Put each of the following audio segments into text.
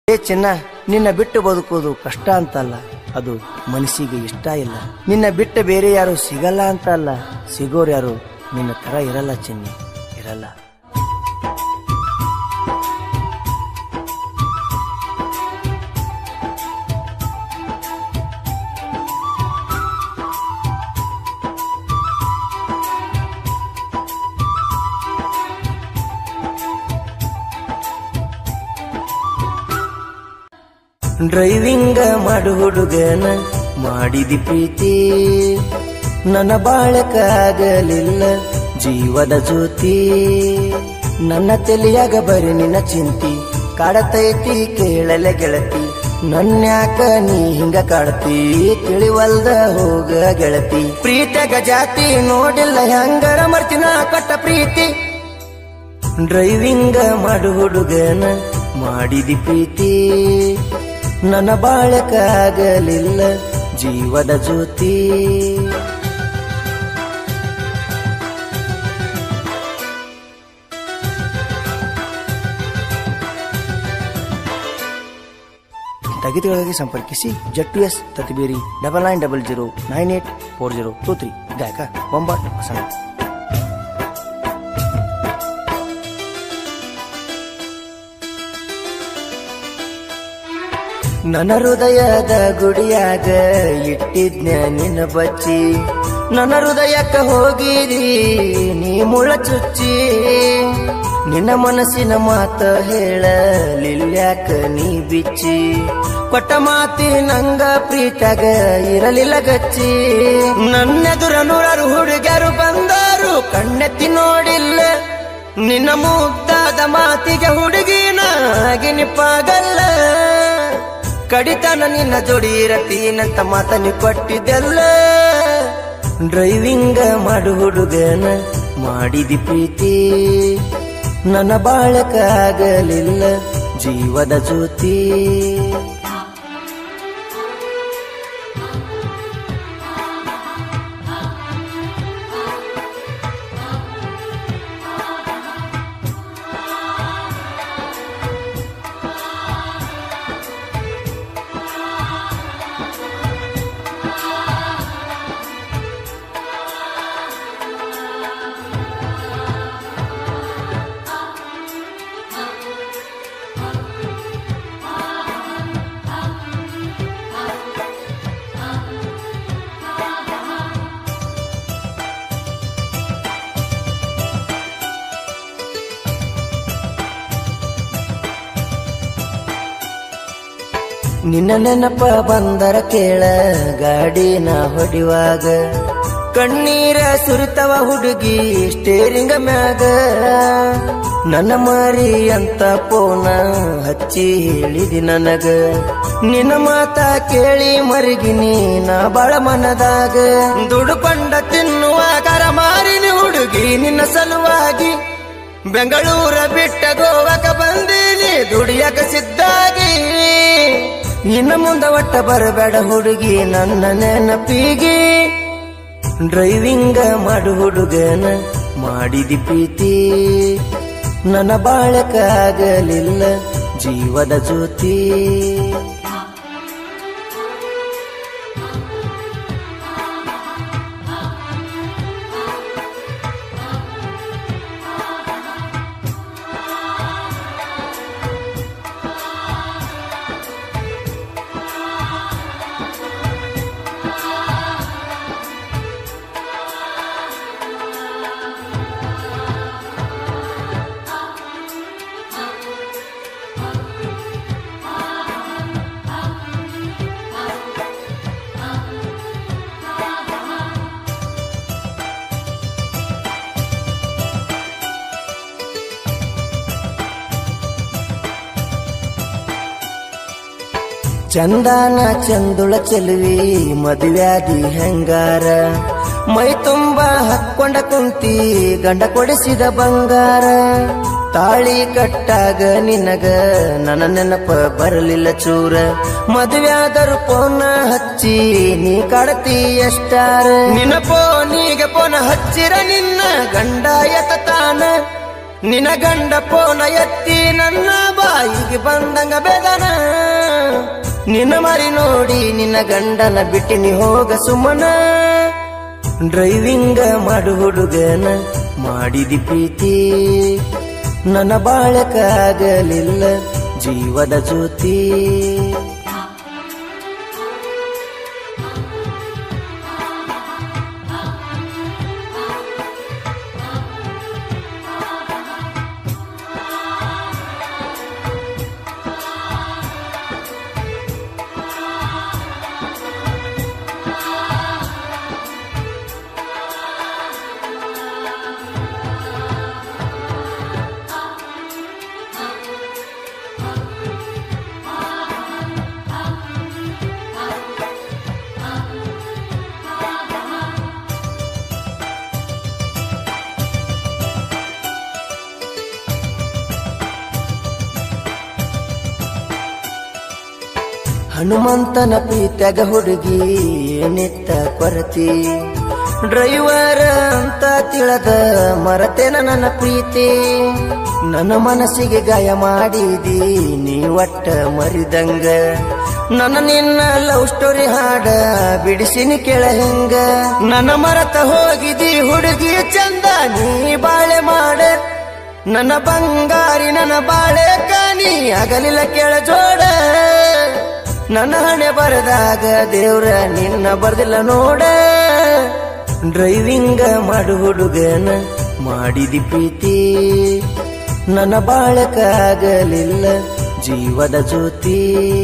ಏ ಚಿನ್ನ ನಿನ್ನ ಬಿಟ್ಟು ಬದುಕೋದು ಕಷ್ಟ ಅಂತಲ್ಲ ಅದು ಮನಸ್ಸಿಗೆ ಇಷ್ಟ ಇಲ್ಲ ನಿನ್ನ ಬಿಟ್ಟು ಬೇರೆ ಯಾರು ಸಿಗಲ್ಲ ಅಂತ ಅಲ್ಲ ಸಿಗೋರು ಯಾರು ನಿನ್ನ ತರ ಇರಲ್ಲ ಚಿನ್ನಿ ಇರಲ್ಲ ಡ್ರೈವಿಂಗ ಮಾಡು ಹುಡುಗನ ಮಾಡಿದಿ ಪ್ರೀತಿ ನನ್ನ ಬಾಳಕ್ಕಾಗಲಿಲ್ಲ ಜೀವದ ಜ್ಯೋತಿ ನನ್ನ ತಲೆಯಾಗ ಬರೀ ನಿನ್ನ ಚಿಂತಿ ಕಾಡತೈತಿ ಕೇಳಲೆ ಗೆಳತಿ ನನ್ಯಾಕ ನೀ ಹಿಂಗ ಕಾಡ್ತಿ ತಿಳಿವಲ್ದ ಹೋಗ ಗೆಳತಿ ಪ್ರೀತಿಯಾಗ ಜಾತಿ ನೋಡಿಲ್ಲ ಹೆಂಗರ ಮರ್ತಿನ ಕೊಟ್ಟ ಪ್ರೀತಿ ಡ್ರೈವಿಂಗ ಮಾಡು ಹುಡುಗನ ಮಾಡಿದಿ ಪ್ರೀತಿ ನನ್ನ ಬಾಳಕ್ಕಾಗಲಿಲ್ಲ ಜೀವದ ಜ್ಯೋತಿ ತಗಿತುಗಳಿಗೆ ಸಂಪರ್ಕಿಸಿ ಜಟ್ಟು ಎಸ್ ತತಿಬೇರಿ double nine double zero nine eight four zero two three ಗಾಯಕ ಬೊಂಬಾಟ್ ಹೊಸಣ ನನ್ನ ಹೃದಯದ ಗುಡಿಯಾಗ ಇಟ್ಟಿದ್ನ ನಿನ್ನ ಬಚ್ಚಿ ನನ್ನ ಹೃದಯಕ್ಕ ಹೋಗಿರಿ ನೀ ಮುಳ ಚುಚ್ಚಿ ನಿನ್ನ ಮನಸ್ಸಿನ ಮಾತ ಹೇಳಲಿಲ್ಯಾಕ ನೀ ಬಿಚ್ಚಿ ಕೊಟ್ಟ ಮಾತಿ ನಂಗ ಪ್ರೀತಾಗ ಇರಲಿಲ್ಲ ಗಚ್ಚಿ ನನ್ನೆದುರ ನೂರಾರು ಹುಡುಗರು ಬಂದರು ಕಣ್ಣೆತ್ತಿ ನೋಡಿಲ್ಲ ನಿನ್ನ ಮುಗ್ದಾದ ಮಾತಿಗೆ ಹುಡುಗಿನಾಗಿ ನಿಪ್ಪಾಗಲ್ಲ ಕಡಿತನ ನಿನ್ನ ಜೋಡಿ ಇರತೀನಂತ ಮಾತನಿ ಕೊಟ್ಟಿದ್ದೆಲ್ಲ ಡ್ರೈವಿಂಗ ಮಾಡು ಹುಡುಗನ ಮಾಡಿದಿ ಪ್ರೀತಿ ನನ್ನ ಬಾಳಕ್ಕಾಗಲಿಲ್ಲ ಜೀವದ ಜ್ಯೋತಿ ನಿನ್ನ ನೆನಪ ಬಂದರ ಕೇಳ ಗಾಡಿನ ಹೊಡಿವಾಗ ಕಣ್ಣೀರ ಸುರಿತವ ಹುಡುಗಿ ಸ್ಟೇರಿಂಗ ಮ್ಯಾಗ ನನ್ನ ಮಾರಿ ಅಂತ ಪೋನ ಹಚ್ಚಿ ಹೇಳಿದಿ ನನಗ ನಿನ್ನ ಮಾತ ಕೇಳಿ ಮರಗಿನಿ ನಾ ಬಾಳ ಮನದಾಗ ದುಡುಕೊಂಡ ತಿನ್ನುವ ಕರ ಮಾರಿನಿ ಹುಡುಗಿ ನಿನ್ನ ಸಲುವಾಗಿ ಬೆಂಗಳೂರ ಬಿಟ್ಟ ಗೋವಾಕ ಬಂದೀನಿ ದುಡಿಯಕ ಸಿದ್ಧಾಗಿ ಇನ್ನ ಮುಂದ ಒಟ್ಟ ಬರಬೇಡ ಹುಡುಗಿ ನನ್ನ ನೆನಪಿಗೆ ಡ್ರೈವಿಂಗ ಮಾಡು ಹುಡುಗನ ಮಾಡಿದಿ ಪ್ರೀತಿ ನನ್ನ ಬಾಳಕ್ಕಾಗಲಿಲ್ಲ ಜೀವದ ಜ್ಯೋತಿ ಚಂದಾನ ಚಂದುಳ ಚೆಲುವಿ ಮದುವ್ಯಾದಿ ಹೆಂಗಾರ ಮೈ ತುಂಬ ಹಕ್ಕೊಂಡ ಕುಂತಿ ಗಂಡ ಕೊಡಿಸಿದ ಬಂಗಾರ ತಾಳಿ ಕಟ್ಟಾಗ ನಿನಗ ನನ್ನ ನೆನಪ ಬರಲಿಲ್ಲ ಚೂರ ಮದುವ್ಯಾದರು ಪೋನ ಹಚ್ಚಿ ನೀ ಕಾಡತಿ ಎಷ್ಟಾರ ನಿನ್ನ ಪೋನಿಗೆ ಪೋನ ಹಚ್ಚಿರ ನಿನ್ನ ಗಂಡ ಎತ್ತಾನ ನಿನ ಗಂಡ ಪೋನ ಎತ್ತಿ ನನ್ನ ಬಾಯಿಗೆ ಬಂದಂಗ ಬೇದನ ನಿನ್ನ ಮರಿ ನೋಡಿ ನಿನ್ನ ಗಂಡನ ಬಿಟ್ಟಿನಿ ಹೋಗ ಸುಮ್ಮನ ಡ್ರೈವಿಂಗ ಮಾಡು ಹುಡುಗನ ಮಾಡಿದಿ ಪ್ರೀತಿ ನನ್ನ ಬಾಳಕಾಗಲಿಲ್ಲ ಜೀವದ ಜ್ಯೋತಿ ಹನುಮಂತನ ಪ್ರೀತ್ಯಾಗ ಹುಡುಗಿ ಏನಿತ್ತ ಕೊರತಿ ಡ್ರೈವರ್ ಅಂತ ತಿಳದ ಮರತೇನ ನನ್ನ ಪ್ರೀತಿ ನನ್ನ ಮನಸ್ಸಿಗೆ ಗಾಯ ಮಾಡಿದಿ ನೀ ಒಟ್ಟ ಮರಿದಂಗ ನನ್ನ ನಿನ್ನ ಲವ್ ಸ್ಟೋರಿ ಹಾಡ ಬಿಡಿಸಿನಿ ಕೆಳ ಹಿಂಗ ನನ್ನ ಮರತ ಹೋಗಿದಿ ಹುಡುಗಿ ಚಂದ ನೀ ಬಾಳೆ ಮಾಡ ನನ್ನ ಬಂಗಾರಿ ನನ್ನ ಬಾಳೆ ಕಾನಿ ಆಗಲಿಲ್ಲ ಕೆಳ ಜೋಡ ನನ್ನ ಹಣೆ ಬರದಾಗ ದೇವ್ರ ನಿನ್ನ ಬರ್ದಿಲ್ಲ ನೋಡ ಡ್ರೈವಿಂಗ ಮಾಡು ಹುಡುಗನ ಮಾಡಿದಿ ಪ್ರೀತಿ ನನ್ನ ಬಾಳಕಾಗಲಿಲ್ಲ ಜೀವದ ಜ್ಯೋತಿ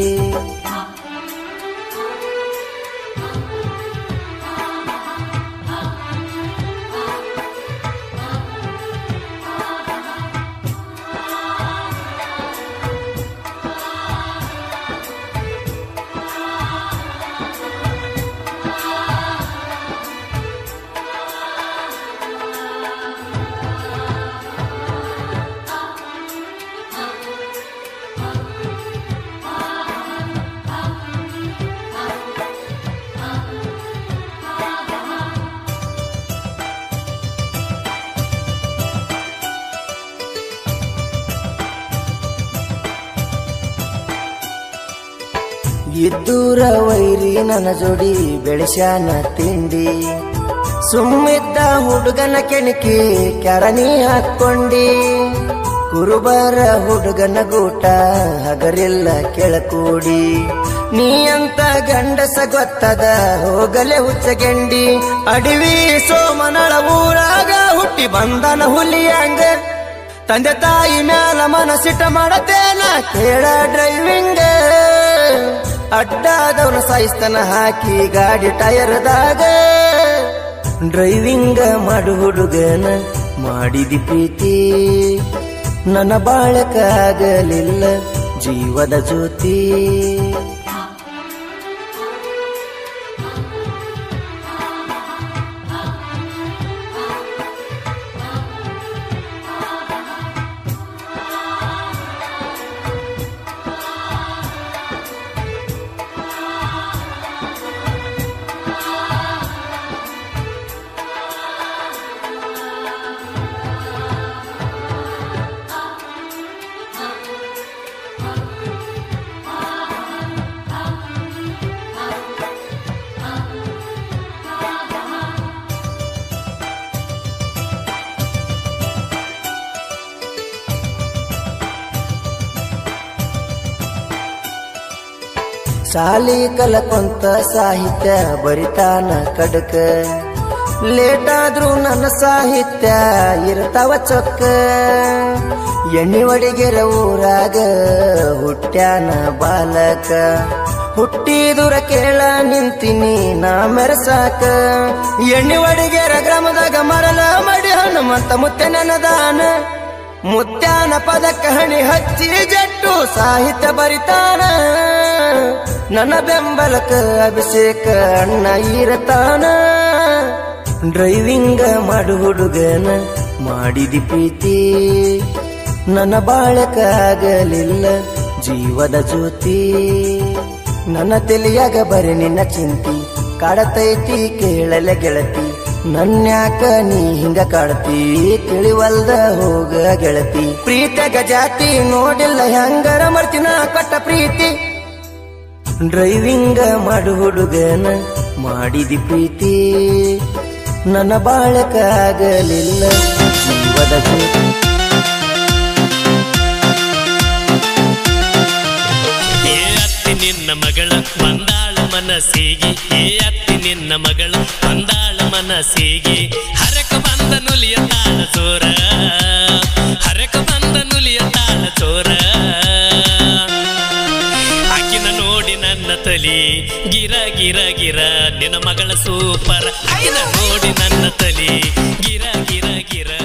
ಇದ್ದೂರ ವೈರಿ ನನ್ನ ಜೋಡಿ ಬೆಳೆಸ್ಯಾನ ತಿಂಡಿ ಸುಮ್ಮಿದ್ದ ಹುಡುಗನ ಕೆಣಕಿ ಕೆರನಿ ಹಾಕೊಂಡಿ ಕುರುಬರ ಹುಡುಗನ ಗೂಟ ಹಗರಿಲ್ಲ ಕೆಳಕೂಡಿ ನೀ ಅಂತ ಗಂಡಸ ಗೊತ್ತದ ಹೋಗಲೆ ಹುಚ್ಚಗೆಂಡಿ ಅಡವಿ ಸೋಮನಳ ಊರಾಗ ಹುಟ್ಟಿ ಬಂದನ ಹುಲಿಯಂಗ ತಂದೆ ತಾಯಿ ಮ್ಯಾಲ ಮನಸ್ಸಿಟ್ಟ ಮಾಡತೇನ ಕೇಳ ಡ್ರೈವಿಂಗ್ ಅಡ್ಡಾದವನ ಸಾಯಿಸ್ತನ ಹಾಕಿ ಗಾಡಿ ಟಯರ್ದಾಗ ಡ್ರೈವಿಂಗ ಮಾಡು ಹುಡುಗನ ಮಾಡಿದಿ ಪ್ರೀತಿ ನನ್ನ ಬಾಳಕಾಗಲಿಲ್ಲ ಜೀವದ ಜ್ಯೋತಿ ಶಾಲಿ ಕಲಕೊಂತ ಸಾಹಿತ್ಯ ಬರಿತಾನ ಕಡಕ ಲೇಟಾದ್ರೂ ನನ್ನ ಸಾಹಿತ್ಯ ಇರ್ತಾವ ಚೊಕ್ಕ ಎಣ್ಣಿ ಒಡಿಗೆರ ಊರಾಗ ಹುಟ್ಟ್ಯಾನ ಬಾಲಕ ಹುಟ್ಟಿದುರ ಕೇಳ ನಿಂತಿನಿ ನಾ ಮೆರಸಾಕ ಎಣ್ಣಿ ಒಡಿಗೆರ ಗ್ರಾಮದಾಗ ಮರಲ ಮಡಿ ಹನುಮಂತ ಮುತ್ತೆ ನನದಾನ ಮುತ್ಯಾನ ಪದಕ ಹಣಿ ಹಚ್ಚಿ ಜಟ್ಟು ಸಾಹಿತ್ಯ ಬರಿತಾನ ನನ್ನ ಬೆಂಬಲಕ ಅಭಿಷೇಕ ಅಣ್ಣ ಇರತಾನ ಡ್ರೈವಿಂಗ ಮಾಡು ಹುಡುಗನ ಮಾಡಿದಿ ಪ್ರೀತಿ ನನ್ನ ಬಾಳಕಾಗಲಿಲ್ಲ ಜೀವದ ಜ್ಯೋತಿ ನನ್ನ ತಲೆಯಾಗ ಬರೀ ನಿನ್ನ ಚಿಂತಿ ಕಾಡತೈತಿ ಕೇಳಲೆ ಗೆಳತಿ ನನ್ಯಾಕ ನೀ ಹಿಂಗ ಕಾಡ್ತಿ ತಿಳಿವಲ್ದ ಹೋಗ ಗೆಳತಿ ಪ್ರೀತಿಯಾಗ ಜಾತಿ ನೋಡಿಲ್ಲ ಹೆಂಗರ ಮರ್ತಿನ ಕೊಟ್ಟ ಪ್ರೀತಿ ಡ್ರೈವಿಂಗ ಮಾಡು ಹುಡುಗನ ಮಾಡಿದಿ ಪ್ರೀತಿ ನನ್ನ ಬಾಳಕ ಆಗಲಿಲ್ಲ ಜೀವದ ಪ್ರೀತಿ ಏ ಅತ್ತಿ ನಿನ್ನ ಮಗಳ ಬಂದಾಳ ಮನಸ್ಸಿಗೆ ಏ ಅತ್ತಿ ನಿನ್ನ ಮಗಳ ಬಂದಾಳ ಮನಸ್ಸಿಗೆ ಹರಕ ಬಂದ ನುಲಿಯ ತಾಳ ಚೋರ ಹರಕ ಬಂದ ನುಲಿಯ ತಾಳ ಚೋರ ಆಕಿನ ನೋಡಿ ನನ್ನ ತಲಿ ಗಿರ ಗಿರ ಗಿರ ನಿನ್ನ ಮಗಳ ಸೂಪರ್ ಆಕಿನ ನೋಡಿ ನನ್ನ ತಲಿ ಗಿರ ಗಿರ ಗಿರ